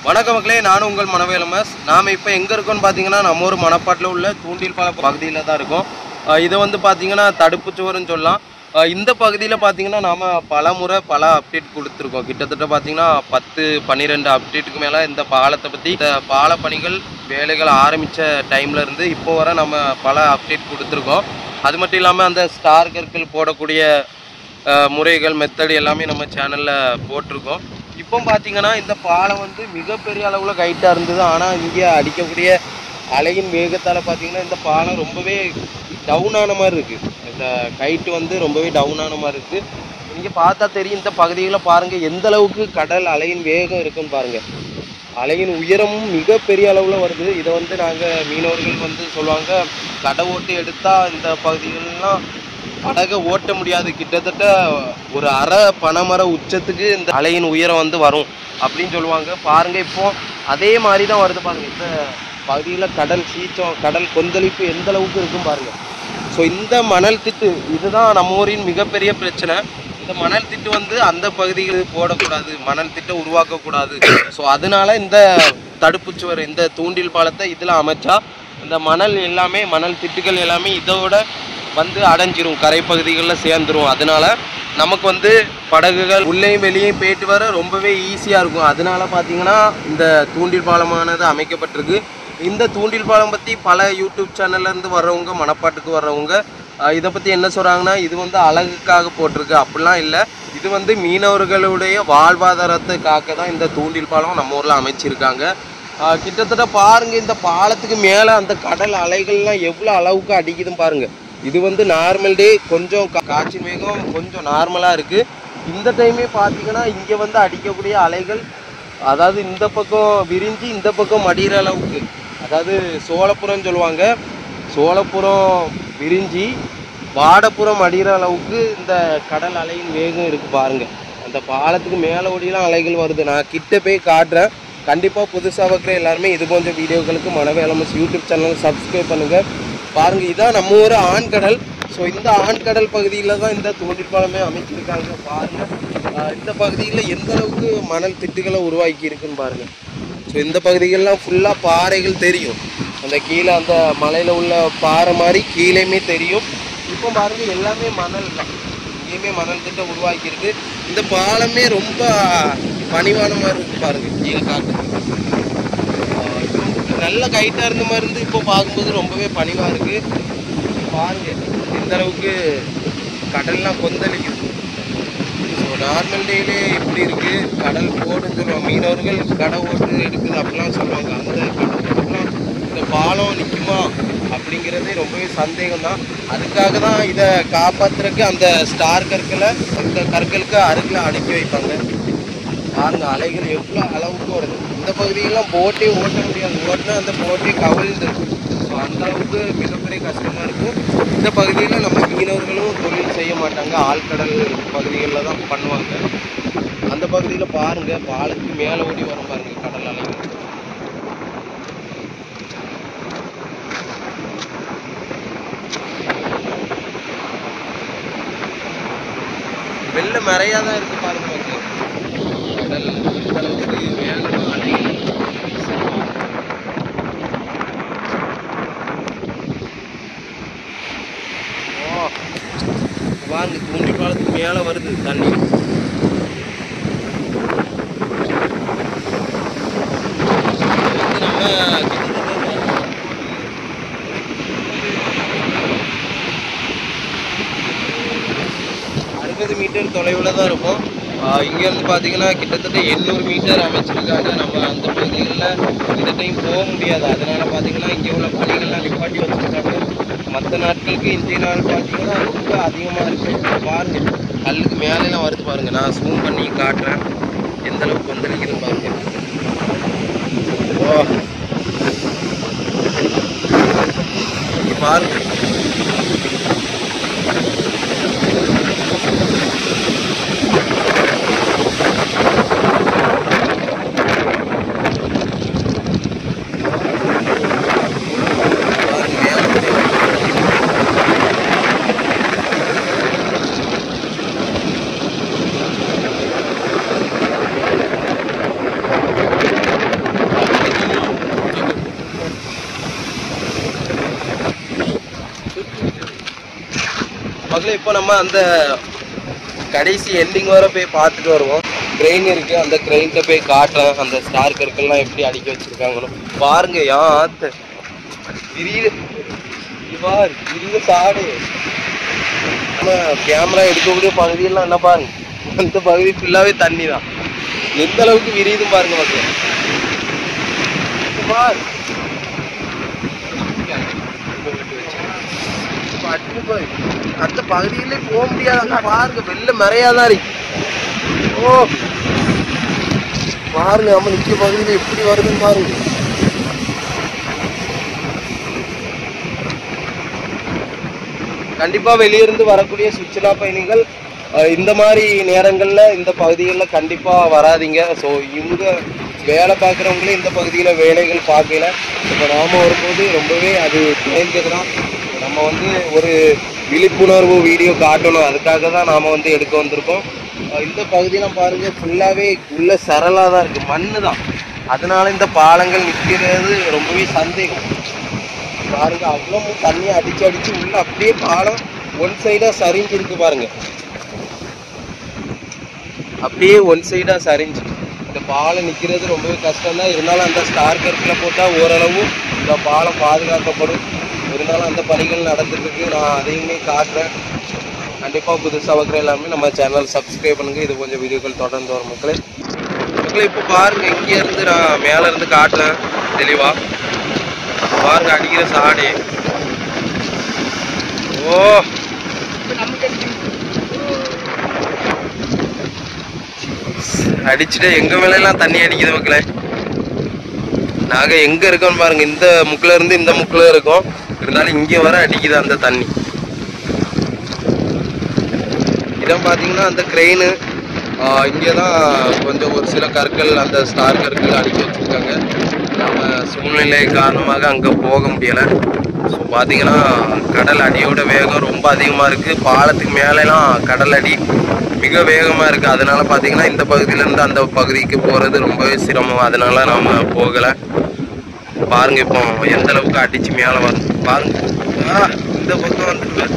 வணக்க மக்களே நானும் உங்கள் மனவேலமஸ் நாம் இப்போ எங்கே இருக்கோம்னு பார்த்தீங்கன்னா நம்ம ஒரு மணப்பாட்டில் உள்ள தூண்டில் பால பகுதியில் தான் இருக்கோம் அஹ் இதை வந்து பார்த்தீங்கன்னா தடுப்பு சுவர்னு சொல்லலாம் அஹ் இந்த பகுதியில் பார்த்தீங்கன்னா நாம் பல முறை பல அப்டேட் கொடுத்துருக்கோம் கிட்டத்தட்ட பார்த்தீங்கன்னா பத்து பன்னிரெண்டு அப்டேட்டுக்கு மேலே இந்த பாலத்தை பற்றி இந்த பால பணிகள் வேலைகள் ஆரம்பித்த டைம்ல இருந்து இப்போ வரை நம்ம பல அப்டேட் கொடுத்துருக்கோம் அது மட்டும் இல்லாமல் அந்த ஸ்டார் கற்கள் போடக்கூடிய அஹ் முறைகள் மெத்தடு எல்லாமே நம்ம சேனலில் போட்டிருக்கோம் இப்போ பார்த்தீங்கன்னா இந்த பாலம் வந்து மிகப்பெரிய அளவில் கைட்டாக இருந்தது ஆனால் இங்கே அடிக்கக்கூடிய அலையின் வேகத்தால் பார்த்தீங்கன்னா இந்த பாலம் ரொம்பவே டவுன் ஆன மாதிரி இருக்குது இந்த கைட்டு வந்து ரொம்பவே டவுன் ஆன மாதிரி இருக்குது இங்கே பார்த்தா தெரியும் இந்த பகுதியில் பாருங்கள் எந்த அளவுக்கு கடல் அலையின் வேகம் இருக்குன்னு பாருங்கள் அலையின் உயரமும் மிகப்பெரிய அளவில் வருது இதை வந்து நாங்கள் மீனவர்கள் வந்து சொல்லுவாங்க கடை ஓட்டு எடுத்தால் இந்த பகுதிகளெலாம் படகை ஓட்ட முடியாது கிட்டத்தட்ட ஒரு அரை பனைமர உச்சத்துக்கு இந்த அலையின் உயரம் வந்து வரும் அப்படின்னு சொல்லுவாங்க பாருங்க இப்போ அதே மாதிரி தான் வருது பாருங்க இந்த பகுதியில் கடல் சீற்றம் கடல் கொந்தளிப்பு எந்த அளவுக்கு இருக்கும் பாருங்க ஸோ இந்த மணல் திட்டு இதுதான் நம்ம ஊரின் மிகப்பெரிய பிரச்சனை இந்த மணல் திட்டு வந்து அந்த பகுதிகளில் போடக்கூடாது மணல் திட்டை உருவாக்கக்கூடாது ஸோ அதனால இந்த தடுப்புச்சுவர் இந்த தூண்டில் பாலத்தை இதில் அமைச்சா இந்த மணல் எல்லாமே மணல் திட்டுகள் எல்லாமே இதோட வந்து அடைஞ்சிரும் கரை பகுதிகளில் சேர்ந்துரும் அதனால நமக்கு வந்து படகுகள் உள்ளேயும் வெளியும் போயிட்டு வர ரொம்பவே ஈஸியாக இருக்கும் அதனால பார்த்தீங்கன்னா இந்த தூண்டில் பாலமானது அமைக்கப்பட்டிருக்கு இந்த தூண்டில் பாலம் பற்றி பல யூடியூப் சேனல்ல இருந்து வர்றவங்க மணப்பாட்டுக்கு வர்றவங்க அஹ், இதை பற்றி என்ன சொல்கிறாங்கன்னா இது வந்து அழகுக்காக போட்டிருக்கு அப்படிலாம் இல்லை இது வந்து மீனவர்களுடைய வாழ்வாதாரத்தை காக்க தான் இந்த தூண்டில் பாலம் நம்ம ஊரில் அமைச்சிருக்காங்க அஹ், கிட்டத்தட்ட பாருங்க இந்த பாலத்துக்கு மேலே அந்த கடல் அலைகள்லாம் எவ்வளோ அளவுக்கு அடிக்குதுன்னு பாருங்க இது வந்து நார்மல் டே கொஞ்சம் கா- காற்றின் வேகம் கொஞ்சம் நார்மலாக இருக்குது இந்த டைமே பார்த்தீங்கன்னா இங்கே வந்து அடிக்கக்கூடிய அலைகள் அதாவது இந்த பக்கம் விரிஞ்சு இந்த பக்கம் மடிகிற அளவுக்கு அதாவது சோளப்புறம் சொல்லுவாங்க சோளப்புறம் விரிஞ்சி வாடப்புறம் அடிகிற அளவுக்கு இந்த கடல் அலையின் வேகம் இருக்குது பாருங்க அந்த பாலத்துக்கு மேலே ஓடிலாம் அலைகள் வருது நான் கிட்ட போய் காட்டுறேன் கண்டிப்பாக புதுசாக வைக்கிற எல்லாருமே இது போன்ற வீடியோக்களுக்கு மனவேலமஸ் யூடியூப் சேனல் சப்ஸ்கிரைப் பண்ணுங்கள் பாருங்க இதான் நம்ம ஊர் ஆண்கடல் ஸோ இந்த ஆண்கடல் பகுதியில் தான் இந்த தூண்டில் பாலமே அமைச்சிருக்காங்க பாருங்க ஆஹ் இந்த பகுதியில் எந்த அளவுக்கு மணல் திட்டுகளை உருவாக்கி இருக்குன்னு பாருங்க ஸோ இந்த பகுதிகள்லாம் ஃபுல்லாக பாறைகள் தெரியும் அந்த கீழே அந்த மலையில் உள்ள பாறை மாதிரி கீழேயுமே தெரியும் இப்போ பாருங்க எல்லாமே மணல் தான் இங்கேயுமே மணல் திட்டம் உருவாக்கியிருக்கு இந்த பாலமே ரொம்ப பணிவான மாதிரி இருக்கு பாருங்க கீழே காட்டு ஆஹ் இது வந்து நல்ல கைட்டாக இருந்த மாதிரி இருந்து இப்போ பார்க்கும்போது ரொம்பவே பணிவாக இருக்கு பாருங்க எந்த அளவுக்கு கடல்லாம் கொந்தளிக்குது ஸோ நார்மல் டேலே எப்படி இருக்கு கடல் போடுன்னு சொல்லுவாங்க மீனவர்கள் கடை ஓட்டு எடுக்குது அப்படிலாம் சொல்லுவாங்க அந்த கடை ஓட்டுலாம் இந்த பாலம் நிற்குமா அப்படிங்கிறதே ரொம்பவே சந்தேகம் தான் அதுக்காக தான் இதை காப்பாத்துறதுக்கு அந்த ஸ்டார் கற்களை இந்த கற்களுக்கு அருகில் அடுக்கி வைப்பாங்க பாருங்க அலைகள் எவ்வளோ அளவுக்கு வருது இந்த பகுதியெல்லாம் போட்டே ஓட்ட முடியாது ஓட்டினா அந்த போட்டே கவிழ்ந்து ஸோ அந்த அளவுக்கு மிகப்பெரிய கஷ்டமாக இருக்கும் இந்த பகுதியில் நம்ம மீனவர்களும் தொழில் செய்ய மாட்டாங்க ஆழ்கடல் பகுதிகளில் தான் பண்ணுவாங்க அந்த பகுதியில் பாருங்க பாலத்துக்கு மேலே ஓடி வரும் பாருங்க கடல் அலைகள் வெள்ளம் நிறையா தான் இருக்கு பாருங்க மக்களே. கடல் இந்த அளவுக்கு வேகமா அலைகள் ஓ, பாருங்க தூண்டி பாலத்துக்கு மேல வருது தண்ணி இது வந்து நம்ம கிட்டத்தட்ட அறுபது மீட்டர் தொலைவில் தான் இருக்கும் ஆஹ் இங்க இருந்து பார்த்தீங்கன்னா கிட்டத்தட்ட எண்ணூறு மீட்டர் அமைச்சிருக்காங்க நம்ம அந்த பகுதிகளில் இந்த டைம் போக முடியாது அதனால பார்த்தீங்கன்னா இங்கே உள்ள பணிகள்லாம் நிப்பாட்டி வச்சிருக்காங்க மற்ற நாட்களுக்கு இன்றைய நாள் பார்த்தீங்கன்னா ரொம்ப அதிகமாக இருக்கு பாருங்க கல்லுக்கு மேலெல்லாம் வருது பாருங்க நான் ஜூம் பண்ணி காட்டுறேன் எந்த அளவுக்கு வந்திருக்குதுன்னு பாருங்க ஓ இங்க பாருங்க பாருங்க மேல இருந்து மக்களே இப்போ நம்ம அந்த கடைசி எண்டிங் வரை போய் பார்த்துட்டு வருவோம் க்ரெயின் இருக்கு அந்த க்ரெயின்கிட்ட போய் காட்டுறேன் அந்த ஸ்டார் கற்கள்லாம் எப்படி அடுக்கி வச்சிருக்காங்கன்னு பாருங்க யாத்த விரியுது இவார் விரிவு சாடு நம்ம கேமரா எடுக்கக்கூடிய பகுதியெல்லாம் என்ன பாருங்க அந்த பகுதி ஃபுல்லாவே தண்ணி தான் எந்த அளவுக்கு விரியுதுன்னு பாருங்க மக்களே பாரு பட்டு போய் அந்த பகுதியிலே போக முடியாது அங்க பாருங்க வெள்ள மறையாதான் இருக்கு ஓ பாருங்க நம்ம நிக்கிற பகுதியில எப்படி வருதுன்னு பாருங்க கண்டிப்பா வெளியிருந்து வரக்கூடிய சுற்றுலா பயணிகள் அஹ், இந்த மாதிரி நேரங்கள்ல இந்த பகுதிகளில் கண்டிப்பா வராதீங்க ஸோ இவங்க வேலை பார்க்குறவங்களே இந்த பகுதியில் வேலைகள் பார்க்கல இப்போ நாம வரும்போது ரொம்பவே அது தேர்ந்தது தான் நம்ம வந்து ஒரு விழிப்புணர்வு வீடியோ காட்டணும் அதுக்காக தான் நாம வந்து எடுக்க வந்திருக்கோம் அஹ், இந்த பகுதியெல்லாம் பாருங்க ஃபுல்லாவே உள்ள சரலாக தான் இருக்கு மண்ணு தான் அதனால இந்த பாலங்கள் நிற்கிறது ரொம்பவே சந்தேகம் பாருங்க அவ்வளோ தண்ணி அடிச்சு அடிச்சு உள்ள அப்படியே பாலம் ஒன் சைடா சரிஞ்சிருக்கு பாருங்க அப்படியே ஒன் சைடா சரிஞ்சு இந்த பாலம் நிக்கிறது ரொம்பவே கஷ்டம் தான் இருந்தாலும் அந்த ஸ்டார் கற்களை போட்டா ஓரளவு இந்த பாலம் பாதுகாக்கப்படும் இருந்தாலும் அந்த பணிகள் நடந்துட்டு இருக்கு நான் அதையுமே காட்டுறேன் கண்டிப்பா புதுசா வைக்கிற எல்லாமே நம்ம சேனல் சப்ஸ்கிரைப் பண்ணுங்க இது கொஞ்சம் வீடியோக்கள் தொடர்ந்து வரும் மக்களே மக்களே இப்போ பாருங்க இங்க இருந்து நான் மேல இருந்து காட்டுறேன் தெளிவா பாருங்க அடிக்கிற சாடி ஓ அடிச்சுட்டு எங்க மேல எல்லாம் தண்ணி அடிக்குது மக்களே நாங்க எங்க இருக்கோம் பாருங்க இந்த முக்குல இருந்து இந்த முக்குல இருக்கோம் இருந்தாலும் இங்க வர அடிக்குது அந்த தண்ணி இதான் பாத்தீங்கன்னா அந்த கிரெயின் இங்கே தான் கொஞ்சம் ஒரு சில கற்கள் அந்த ஸ்டார் கற்கள் அடுக்கி வச்சிருக்காங்க நம்ம சூழ்நிலை காரணமாக அங்கே போக முடியலை ஸோ பார்த்தீங்கன்னா கடல் அடியோட வேகம் ரொம்ப அதிகமாக இருக்குது பாலத்துக்கு மேலெலாம் கடல் அடி மிக வேகமாக இருக்குது அதனால பார்த்தீங்கன்னா இந்த பகுதியிலேருந்து அந்த பகுதிக்கு போகிறது ரொம்பவே சிரமம் அதனால நாம் போகலை பாருங்க இப்போ எந்த அளவுக்கு அடிச்சு மேலே வரும் பாருங்க ஆ, இந்த பக்கம் வந்துட்டு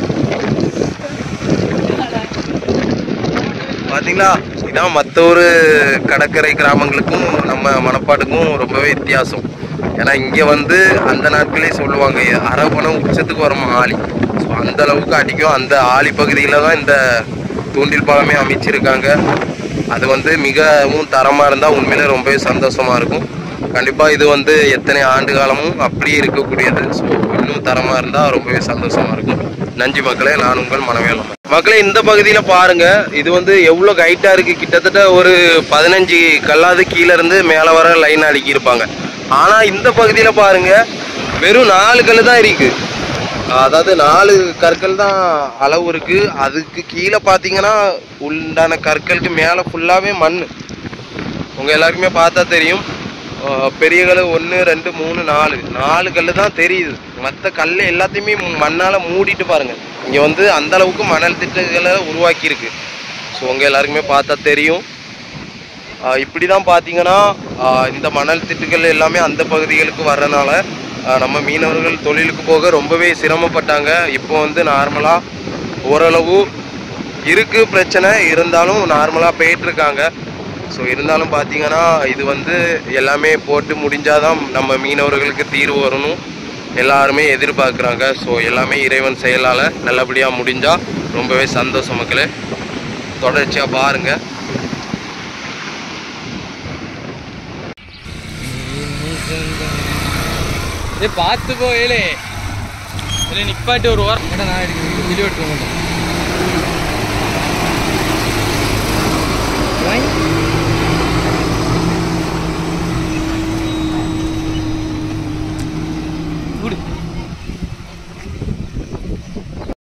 பாத்தீங்களா இதான் மற்ற ஒரு கடற்கரை கிராமங்களுக்கும் நம்ம மணப்பாட்டுக்கும் ரொம்பவே வித்தியாசம் ஏன்னா இங்கே வந்து அந்த நாட்களே சொல்லுவாங்க அரை பணம் உச்சத்துக்கு வருமா ஆளி ஸோ அந்த அளவுக்கு அடிக்கும் அந்த ஆளி பகுதியில் தான் இந்த தூண்டில் பாலமே அமைச்சிருக்காங்க அது வந்து மிகவும் தரமாக இருந்தால் உண்மையிலே ரொம்பவே சந்தோஷமாக இருக்கும் கண்டிப்பாக இது வந்து எத்தனை ஆண்டு காலமும் அப்படியே இருக்கக்கூடியது ஸோ இன்னும் தரமாக இருந்தால் ரொம்பவே சந்தோஷமாக இருக்கும் நன்றி மக்களே நான் உங்கள் மனவேலம் மக்களே இந்த பகுதியில் பாருங்க இது வந்து எவ்வளோ ஹைட்டாக இருக்கு கிட்டத்தட்ட ஒரு பதினஞ்சு கல்லாது கீழே இருந்து மேலே வர லைன் அடுக்கியிருப்பாங்க ஆனால் இந்த பகுதியில் பாருங்க வெறும் நாலு கல் தான் இருக்கு அதாவது நாலு கற்கள் தான் அளவு இருக்கு அதுக்கு கீழே பார்த்தீங்கன்னா உண்டான கற்களுக்கு மேலே ஃபுல்லாகவே மண் உங்க எல்லாருக்குமே பார்த்தா தெரியும் அஹ் பெரிய கல் ஒன்று ரெண்டு மூணு நாலு நாலு கல் தான் தெரியுது மற்ற கல் எல்லாத்தையுமே மண்ணால் மூடிட்டு பாருங்க இங்கே வந்து அந்த அளவுக்கு மணல் திட்டுகளை உருவாக்கியிருக்கு ஸோ உங்க எல்லாருக்குமே பார்த்தா தெரியும் அஹ் இப்படி தான் பார்த்தீங்கன்னா அஹ் இந்த மணல் திட்டுகள் எல்லாமே அந்த பகுதிகளுக்கு வர்றனால அஹ் நம்ம மீனவர்கள் தொழிலுக்கு போக ரொம்பவே சிரமப்பட்டாங்க இப்போ வந்து நார்மலாக ஓரளவு இருக்கு பிரச்சனை இருந்தாலும் நார்மலாக போயிட்டு இருக்காங்க ஸோ இருந்தாலும் பார்த்தீங்கன்னா இது வந்து எல்லாமே போட்டு முடிஞ்சாதான் நம்ம மீனவர்களுக்கு தீர்வு வரணும் எல்லாருமே எதிர்பார்க்குறாங்க ஸோ எல்லாமே இறைவன் செயலால் நல்லபடியாக முடிஞ்சால் ரொம்பவே சந்தோஷம் மக்களே தொடர்ச்சியாக பாருங்கள் ஏய் பார்த்து போ ஏலே இல்லை நிப்பாட்டி ஒரு ஓரம் ஏடா நான் எடுக்க வீடியோ எடுக்க மாட்டேன்